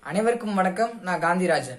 அனைவருக்கும் வணக்கம் நான் காந்திராஜன்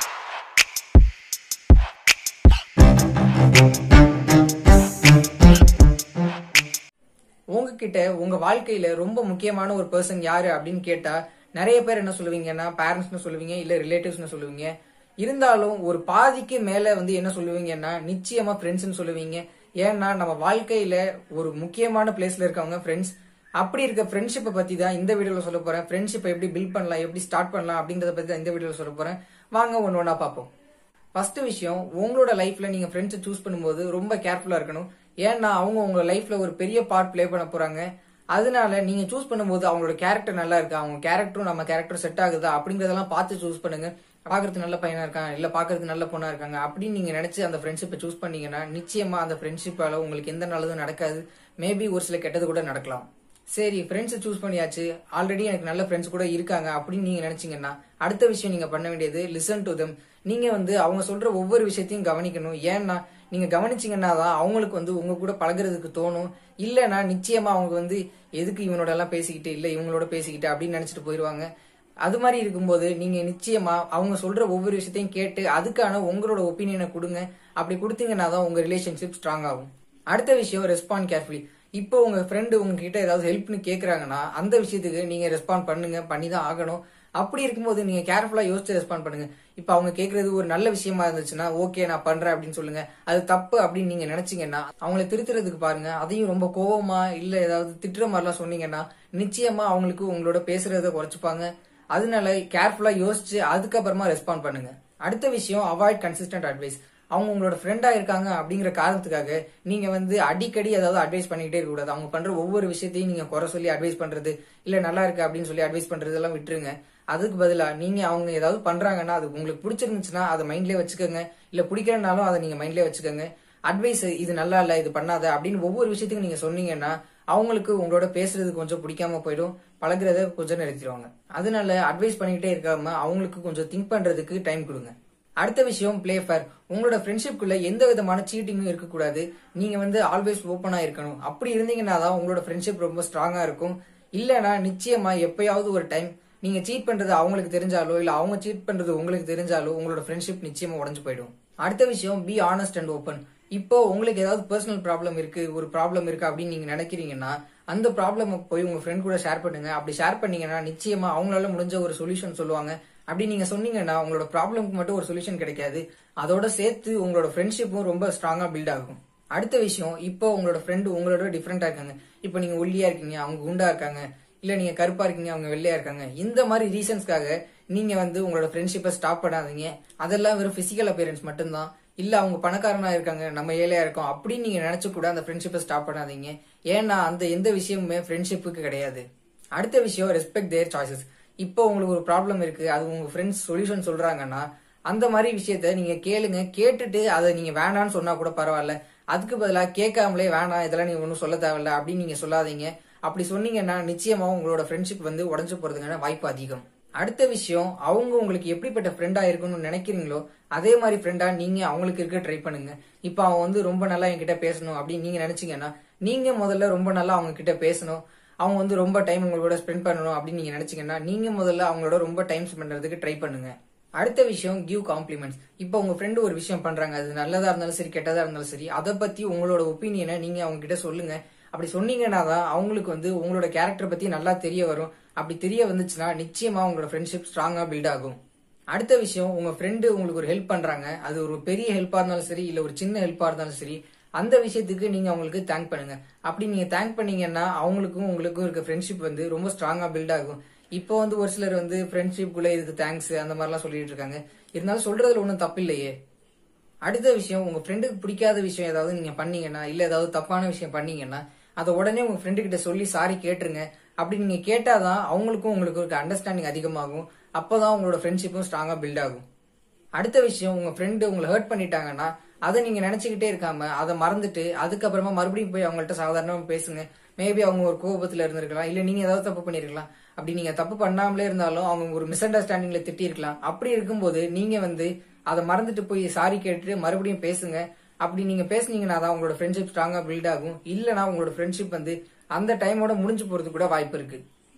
உங்ககிட்ட உங்க வாழ்க்கையில ரொம்ப முக்கியமான ஒரு பர்சன் யாரு அப்படின்னு கேட்டா நிறைய பேர் என்ன சொல்லுவீங்கன்னா பேரண்ட்ஸ்னு சொல்லுவீங்க இல்ல ரிலேட்டிவ்ஸ்னு சொல்லுவீங்க இருந்தாலும் ஒரு பாதிக்கு மேல வந்து என்ன சொல்லுவீங்கன்னா நிச்சயமா ஃப்ரெண்ட்ஸ்னு சொல்லுவீங்க ஏன்னா நம்ம வாழ்க்கையில ஒரு முக்கியமான பிளேஸ்ல இருக்கவங்க ஃப்ரெண்ட்ஸ் அப்படி இருக்க ஃப்ரெண்ட்ஷிப்பை பத்தி தான் இந்த வீடியோல சொல்ல போறேன் ஃப்ரெண்ட்ஷிப்பை எப்படி பில்ட் பண்ணலாம் எப்படி ஸ்டார்ட் பண்ணலாம் அப்படிங்கறத பத்தி தான் இந்த வீடியோல சொல்ல போறேன் வாங்க ஒன்னு ஒன்னா பார்ப்போம் ஃபர்ஸ்ட் விஷயம் உங்களோட லைஃப்ல நீங்க ஃப்ரெண்ட்ஸை சூஸ் பண்ணும்போது ரொம்ப கேர்ஃபுல்லா இருக்கணும் ஏன்னா அவங்க உங்க லைஃப்ல ஒரு பெரிய பார்ட் ப்ளே பண்ண போறாங்க அதனால நீங்க சூஸ் பண்ணும்போது அவங்களோட கேரக்டர் நல்லா இருக்கா அவங்க கேரக்டரும் நம்ம கேரக்டர் செட் ஆகுதா அப்படிங்கறதெல்லாம் பார்த்து சூஸ் பண்ணுங்க பாக்குறதுக்கு நல்ல பையனா இருக்காங்க இல்ல பாக்குறதுக்கு நல்ல பொண்ணா இருக்காங்க அப்படின்னு நீங்க நினைச்சு அந்த ஃப்ரெண்ட்ஷிப்பை சூஸ் பண்ணீங்கன்னா நிச்சயமா அந்த ஃப்ரெண்ட்ஷிப்பால உங்களுக்கு எந்த நல்லதும் நடக்காது மேபி ஒரு சில கெட்டது கூட நடக்கலாம் சரி ஃப்ரெண்ட்ஸை சூஸ் பண்ணியாச்சு ஆல்ரெடி எனக்கு நல்ல ஃப்ரெண்ட்ஸ் கூட இருக்காங்க அப்படின்னு நீங்க நினைச்சீங்கன்னா அடுத்த விஷயம் நீங்க பண்ண வேண்டியது லிசன் டு them நீங்க வந்து அவங்க சொல்ற ஒவ்வொரு விஷயத்தையும் கவனிக்கணும் ஏன்னா நீங்க கவனிச்சீங்கன்னா தான் அவங்களுக்கு வந்து உங்க கூட பழகுறதுக்கு தோணும் இல்லைன்னா நிச்சயமா அவங்க வந்து எதுக்கு இவனோட எல்லாம் பேசிக்கிட்டு இல்ல இவங்களோட பேசிக்கிட்டு அப்படின்னு நினைச்சிட்டு போயிருவாங்க அது மாதிரி இருக்கும்போது நீங்க நிச்சயமா அவங்க சொல்ற ஒவ்வொரு விஷயத்தையும் கேட்டு அதுக்கான உங்களோட ஒப்பீனியனை கொடுங்க அப்படி கொடுத்தீங்கன்னா தான் உங்க ரிலேஷன்ஷிப் ஸ்ட்ராங் ஆகும் அடுத்த விஷயம் ரெஸ்பாண்ட் கேர்ஃபுல்லி இப்போ உங்க ஃப்ரெண்டு உங்ககிட்ட ஏதாவது ஹெல்ப்னு கேக்குறாங்கன்னா அந்த விஷயத்துக்கு நீங்க ரெஸ்பாண்ட் பண்ணுங்க பண்ணி தான் ஆகணும் அப்படி இருக்கும்போது நீங்க கேர்ஃபுல்லா யோசிச்சு ரெஸ்பாண்ட் பண்ணுங்க இப்போ அவங்க கேக்குறது ஒரு நல்ல விஷயமா இருந்துச்சுன்னா ஓகே நான் பண்றேன் அப்படின்னு சொல்லுங்க அது தப்பு அப்படின்னு நீங்க நினைச்சீங்கன்னா அவங்கள திருத்துறதுக்கு பாருங்க அதையும் ரொம்ப கோவமா இல்ல ஏதாவது திட்டுற மாதிரிலாம் சொன்னீங்கன்னா நிச்சயமா அவங்களுக்கு உங்களோட பேசுறத குறைச்சுப்பாங்க அதனால கேர்ஃபுல்லா யோசிச்சு அதுக்கப்புறமா ரெஸ்பாண்ட் பண்ணுங்க அடுத்த விஷயம் அவாய்ட் கன்சிஸ்டன்ட் அட்வைஸ் அவங்க உங்களோட ஃப்ரெண்டா இருக்காங்க அப்படிங்கிற காரணத்துக்காக நீங்க வந்து அடிக்கடி ஏதாவது அட்வைஸ் பண்ணிக்கிட்டே இருக்க கூடாது அவங்க பண்ற ஒவ்வொரு விஷயத்தையும் நீங்க குறை சொல்லி அட்வைஸ் பண்றது இல்ல நல்லா இருக்கு அப்படின்னு சொல்லி அட்வைஸ் பண்றது எல்லாம் விட்டுருங்க அதுக்கு பதிலா நீங்க அவங்க ஏதாவது பண்றாங்கன்னா அது உங்களுக்கு பிடிச்சிருந்துச்சுன்னா அதை மைண்ட்லயே வச்சுக்கோங்க இல்ல பிடிக்கலனாலும் அதை நீங்க மைண்ட்லயே வச்சுக்கோங்க அட்வைஸ் இது நல்லா இல்ல இது பண்ணாத அப்படின்னு ஒவ்வொரு விஷயத்துக்கும் நீங்க சொன்னீங்கன்னா அவங்களுக்கு உங்களோட பேசுறது கொஞ்சம் பிடிக்காம போயிடும் பழகுறத கொஞ்சம் நிறுத்திடுவாங்க அதனால அட்வைஸ் பண்ணிக்கிட்டே இருக்காம அவங்களுக்கு கொஞ்சம் திங்க் பண்றதுக்கு டைம் கொடுங்க அடுத்த விஷயம் பிளே ஃபேர் உங்களோட ஃப்ரெண்ட்ஷிப்குள்ள எந்த விதமான சீட்டிங்கும் இருக்கக்கூடாது நீங்க வந்து ஆல்வேஸ் ஓப்பனா இருக்கணும் அப்படி இருந்தீங்கன்னா தான் உங்களோட ஃப்ரெண்ட்ஷிப் ரொம்ப ஸ்ட்ராங்கா இருக்கும் இல்லனா நிச்சயமா எப்பயாவது ஒரு டைம் நீங்க சீட் பண்றது அவங்களுக்கு தெரிஞ்சாலோ இல்ல அவங்க சீட் பண்றது உங்களுக்கு தெரிஞ்சாலோ உங்களோட ஃப்ரெண்ட்ஷிப் நிச்சயமா உடஞ்சு போயிடும் அடுத்த விஷயம் பி ஆனஸ்ட் அண்ட் ஓப்பன் இப்போ உங்களுக்கு ஏதாவது பர்சனல் ப்ராப்ளம் இருக்கு ஒரு ப்ராப்ளம் இருக்கு அப்படின்னு நீங்க நினைக்கிறீங்கன்னா அந்த ப்ராப்ளம் போய் உங்க ஃப்ரெண்ட் கூட ஷேர் பண்ணுங்க அப்படி ஷேர் பண்ணீங்கன்னா நிச்சயமா அவங்களால முடிஞ்ச ஒரு சொல்யூஷன் சொல்லுவாங்க அப்படி நீங்க சொன்னீங்கன்னா உங்களோட ப்ராப்ளம்க்கு மட்டும் ஒரு சொல்யூஷன் கிடைக்காது அதோட சேர்த்து உங்களோட ஃப்ரெண்ட்ஷிப்பும் ரொம்ப ஸ்ட்ராங்கா பில்ட் ஆகும் அடுத்த விஷயம் இப்போ உங்களோட ஃப்ரெண்டு உங்களோட டிஃப்ரெண்டா இருக்காங்க இப்போ நீங்க ஒல்லியா இருக்கீங்க அவங்க குண்டா இருக்காங்க இல்ல நீங்க கருப்பா இருக்கீங்க அவங்க வெள்ளையா இருக்காங்க இந்த மாதிரி ரீசன்ஸ்க்காக நீங்க வந்து உங்களோட ஃப்ரெண்ட்ஷிப்பை ஸ்டாப் பண்ணாதீங்க அதெல்லாம் வெறும் பிசிக்கல் அப்பியரன்ஸ் மட்டும்தான் இல்ல அவங்க பணக்காரனா இருக்காங்க நம்ம ஏழையா இருக்கோம் அப்படின்னு நீங்க நினைச்சு கூட அந்த ஃப்ரெண்ட்ஷிப்பை ஸ்டாப் பண்ணாதீங்க ஏன்னா அந்த எந்த விஷயமுமே ஃப்ரெண்ட்ஷிப்புக்கு கிடையாது அடுத்த விஷயம் ரெஸ்பெக்ட் தேர் சாய்ஸஸ் இப்போ உங்களுக்கு ஒரு ப்ராப்ளம் இருக்கு அது உங்க ஃப்ரெண்ட்ஸ் சொல்யூஷன் சொல்றாங்கன்னா அந்த மாதிரி விஷயத்த நீங்க கேளுங்க கேட்டுட்டு அதை நீங்க வேணான்னு சொன்னா கூட பரவாயில்ல அதுக்கு பதிலாக கேட்காமலே வேணாம் இதெல்லாம் நீங்க ஒன்றும் சொல்ல தேவையில்ல அப்படின்னு நீங்க சொல்லாதீங்க அப்படி சொன்னீங்கன்னா நிச்சயமா உங்களோட ஃப்ரெண்ட்ஷிப் வந்து உடஞ்சு போறதுக்கான வாய்ப்பு அதிகம் அடுத்த விஷயம் அவங்க உங்களுக்கு எப்படிப்பட்ட ஃப்ரெண்டா இருக்கணும்னு நினைக்கிறீங்களோ அதே மாதிரி ஃப்ரெண்டா நீங்க அவங்களுக்கு இருக்க ட்ரை பண்ணுங்க இப்போ அவன் வந்து ரொம்ப நல்லா என்கிட்ட பேசணும் அப்படின்னு நீங்க நினைச்சீங்கன்னா நீங்க முதல்ல ரொம்ப நல்லா அவங்க கிட்ட பேசணும் அவங்க வந்து ரொம்ப டைம் உங்களோட ஸ்பெண்ட் பண்ணணும் அப்படின்னு நீங்க நினைச்சீங்கன்னா நீங்க முதல்ல அவங்களோட ரொம்ப டைம் ஸ்பெண்ட் பண்றதுக்கு ட்ரை பண்ணுங்க அடுத்த விஷயம் கிவ் காம்ப்ளிமெண்ட்ஸ் இப்போ உங்க ஃப்ரெண்டு ஒரு விஷயம் பண்றாங்க அது நல்லதா இருந்தாலும் சரி கெட்டதா இருந்தாலும் சரி அதை பத்தி உங்களோட ஒப்பீனியனை நீங்க அவங்க கிட்ட சொல்லுங்க அப்படி சொன்னீங்கன்னா தான் அவங்களுக்கு வந்து உங்களோட கேரக்டர் பத்தி நல்லா தெரிய வரும் அப்படி தெரிய வந்துச்சுன்னா நிச்சயமா உங்களோட ஃப்ரெண்ட்ஷிப் ஸ்ட்ராங்கா பில்ட் ஆகும் அடுத்த விஷயம் உங்க ஃப்ரெண்டு உங்களுக்கு ஒரு ஹெல்ப் பண்றாங்க அது ஒரு பெரிய ஹெல்ப்பா இருந்தாலும் சரி இல்ல ஒரு சின்ன ஹெல்ப்பா இருந்தாலும் சரி அந்த விஷயத்துக்கு நீங்க அவங்களுக்கு தேங்க் பண்ணுங்க அப்படி நீங்க தேங்க் பண்ணீங்கன்னா அவங்களுக்கும் உங்களுக்கும் இருக்க ஃப்ரெண்ட்ஷிப் வந்து ரொம்ப ஸ்ட்ராங்கா பில்ட் ஆகும் இப்போ வந்து ஒரு சிலர் வந்து ஃப்ரெண்ட்ஷிப்குள்ள இதுக்கு தேங்க்ஸ் அந்த மாதிரிலாம் சொல்லிட்டு இருக்காங்க இருந்தாலும் சொல்றதுல ஒன்றும் தப்பு இல்லையே அடுத்த விஷயம் உங்க ஃப்ரெண்டுக்கு பிடிக்காத விஷயம் ஏதாவது நீங்க பண்ணீங்கன்னா இல்ல ஏதாவது தப்பான விஷயம் பண்ணீங்கன்னா அதை உடனே உங்க ஃப்ரெண்டு கிட்ட சொல்லி சாரி கேட்டுருங்க அப்படி நீங்க கேட்டாதான் அவங்களுக்கும் உங்களுக்கு இருக்க அண்டர்ஸ்டாண்டிங் அதிகமாகும் அப்பதான் உங்களோட ஃப்ரெண்ட்ஷிப்பும் ஸ்ட்ராங்கா பில்ட் ஆகும் அடுத்த விஷயம் உங்க ஃப்ரெண்டு உங்களை ஹர்ட் பண்ணிட்டாங்கன்னா அதை நீங்க நினைச்சுக்கிட்டே இருக்காம அதை மறந்துட்டு அதுக்கப்புறமா மறுபடியும் போய் அவங்கள்ட்ட சாதாரணமா பேசுங்க மேபி அவங்க ஒரு கோபத்துல இருந்திருக்கலாம் இல்ல நீங்க ஏதாவது தப்பு பண்ணிருக்கலாம் அப்படி நீங்க தப்பு பண்ணாமலே இருந்தாலும் அவங்க ஒரு மிஸ் அண்டர்ஸ்டாண்டிங்ல திட்டி இருக்கலாம் அப்படி இருக்கும்போது நீங்க வந்து அதை மறந்துட்டு போய் சாரி கேட்டுட்டு மறுபடியும் பேசுங்க அப்படி நீங்க பேசுனீங்கன்னா தான் உங்களோட ஃப்ரெண்ட்ஷிப் ஸ்ட்ராங்கா பில்ட் ஆகும் இல்லனா உங்களோட ஃப்ரெண்ட்ஷிப் வந்து அந்த டைமோட முடிஞ்சு போறது கூட வாய்ப்பு இருக்கு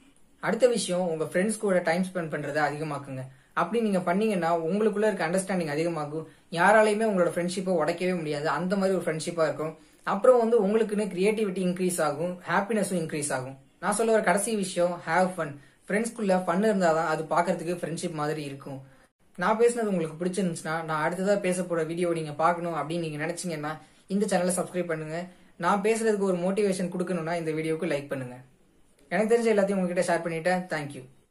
அடுத்த விஷயம் உங்க ஃப்ரெண்ட்ஸ் கூட டைம் ஸ்பெண்ட் பண்றதை அதிகமாக்குங்க அப்படி நீங்க பண்ணீங்கன்னா உங்களுக்குள்ள இருக்க அண்டர்ஸ்டாண்டிங் அதிகமாகும் யாராலையுமே உங்களோட ஃப்ரெண்ட்ஷிப்பை உடைக்கவே முடியாது அந்த மாதிரி ஒரு ஃப்ரெண்ட்ஷிப்பா இருக்கும் அப்புறம் வந்து உங்களுக்குன்னு கிரியேட்டிவிட்டி இன்க்ரீஸ் ஆகும் ஹாப்பினஸும் இன்க்ரீஸ் ஆகும் நான் சொல்ல ஒரு கடைசி விஷயம் ஹேவ் ஃபன் ஃப்ரெண்ட்ஸ்குள்ள ஃபன் இருந்தாதான் அது பார்க்கறதுக்கு ஃப்ரெண்ட்ஷிப் மாதிரி இருக்கும் நான் பேசுனது உங்களுக்கு பிடிச்சிருந்துச்சுன்னா நான் அடுத்ததா பேச போற வீடியோ நீங்க பார்க்கணும் அப்படின்னு நீங்க நினைச்சீங்கன்னா இந்த சேனலை சப்ஸ்கிரைப் பண்ணுங்க நான் பேசுறதுக்கு ஒரு மோட்டிவேஷன் கொடுக்கணும்னா இந்த வீடியோக்கு லைக் பண்ணுங்க எனக்கு தெரிஞ்ச எல்லாத்தையும் உங்ககிட்ட ஷேர் பண்ணிட்டேன் தேங்க்யூ